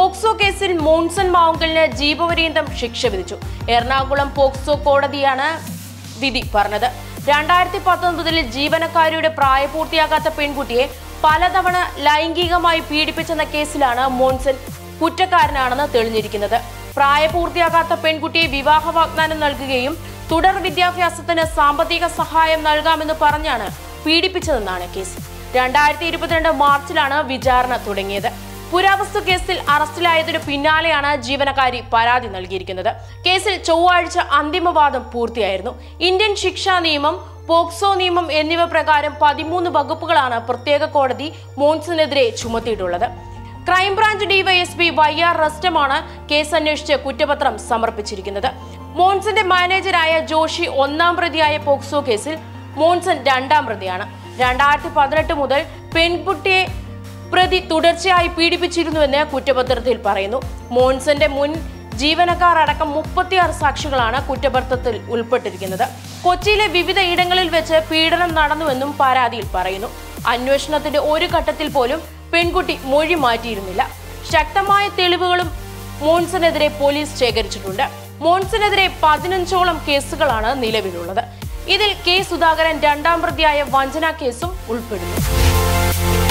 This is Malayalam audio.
പോക്സോ കേസിൽ മോൺസൺ മാവുങ്കലിന് ജീവപര്യന്തം ശിക്ഷ വിധിച്ചു എറണാകുളം പോക്സോ കോടതിയാണ് വിധി പറഞ്ഞത് രണ്ടായിരത്തി പത്തൊൻപതിൽ ജീവനക്കാരിയുടെ പ്രായപൂർത്തിയാകാത്ത പെൺകുട്ടിയെ പലതവണ ലൈംഗികമായി പീഡിപ്പിച്ചെന്ന കേസിലാണ് മോൺസൺ കുറ്റക്കാരനാണെന്ന് തെളിഞ്ഞിരിക്കുന്നത് പ്രായപൂർത്തിയാകാത്ത പെൺകുട്ടിയെ വിവാഹ വാഗ്ദാനം നൽകുകയും തുടർ വിദ്യാഭ്യാസത്തിന് സാമ്പത്തിക സഹായം നൽകാമെന്ന് പറഞ്ഞാണ് പീഡിപ്പിച്ചതെന്നാണ് കേസ് രണ്ടായിരത്തി ഇരുപത്തിരണ്ട് മാർച്ചിലാണ് വിചാരണ തുടങ്ങിയത് പുരാവസ്തു കേസിൽ അറസ്റ്റിലായതിനു പിന്നാലെയാണ് ജീവനക്കാരി പരാതി നൽകിയിരിക്കുന്നത് കേസിൽ ചൊവ്വാഴ്ച അന്തിമവാദം പൂർത്തിയായിരുന്നു ഇന്ത്യൻ ശിക്ഷാ നിയമം പോക്സോ നിയമം എന്നിവ പ്രകാരം പതിമൂന്ന് വകുപ്പുകളാണ് പ്രത്യേക കോടതി മോൺസിനെതിരെ ചുമത്തിയിട്ടുള്ളത് ക്രൈംബ്രാഞ്ച് ഡിവൈഎസ്പി വൈ ആർ റസ്റ്റമാണ് കേസ് അന്വേഷിച്ച് കുറ്റപത്രം സമർപ്പിച്ചിരിക്കുന്നത് മോൺസന്റെ മാനേജരായ ജോഷി ഒന്നാം പ്രതിയായ പോക്സോ കേസിൽ മോൺസൺ രണ്ടാം പ്രതിയാണ് രണ്ടായിരത്തി പതിനെട്ട് മുതൽ പെൺകുട്ടിയെ പ്രതി തുടർച്ചയായി പീഡിപ്പിച്ചിരുന്നുവെന്ന് കുറ്റപത്രത്തിൽ പറയുന്നു മോൺസന്റെ മുൻ ജീവനക്കാർ അടക്കം മുപ്പത്തിയാറ് സാക്ഷികളാണ് കുറ്റപത്രത്തിൽ ഉൾപ്പെട്ടിരിക്കുന്നത് കൊച്ചിയിലെ വിവിധ ഇടങ്ങളിൽ വെച്ച് പീഡനം നടന്നുവെന്നും പരാതിയിൽ പറയുന്നു അന്വേഷണത്തിന്റെ ഒരു ഘട്ടത്തിൽ പോലും പെൺകുട്ടി മൊഴി മാറ്റിയിരുന്നില്ല ശക്തമായ തെളിവുകളും മോൺസനെതിരെ പോലീസ് ശേഖരിച്ചിട്ടുണ്ട് മോൺസനെതിരെ പതിനഞ്ചോളം കേസുകളാണ് നിലവിലുള്ളത് ഇതിൽ കെ സുധാകരൻ രണ്ടാം പ്രതിയായ വഞ്ചന കേസും ഉൾപ്പെടുന്നു